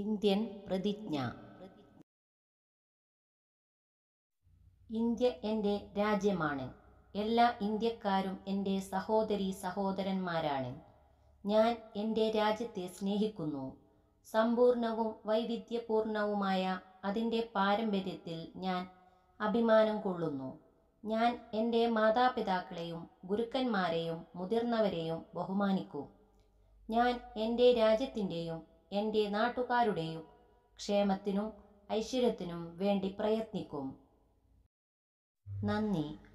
Indian പ്രതിജ്ഞ India എൻ്റെ രാജ്യമാണ് എല്ലാ ഇന്ത്യക്കാരും എൻ്റെ സഹോദരീ സഹോദരന്മാരാണ് ഞാൻ എൻ്റെ രാജ്യത്തെ സ്നേഹിക്കുന്നു സമ്പൂർണ്ണവും വൈവിധ്യപൂർണ്ണവുമായ അതിൻ്റെ പാരമ്പര്യത്തിൽ ഞാൻ അഭിമാനം കൊള്ളുന്നു ഞാൻ എൻ്റെ മാതാപിതാക്കളെയും ഗുരുക്കന്മാരെയും മുതിർന്നവരെയും ബഹുമാനിക്കും ഞാൻ എൻ്റെ രാജ്യത്തിൻ്റെയും എൻ്റെ നാട്ടുകാരുടെയും ക്ഷേമത്തിനും ഐശ്വര്യത്തിനും വേണ്ടി പ്രയത്നിക്കും നന്ദി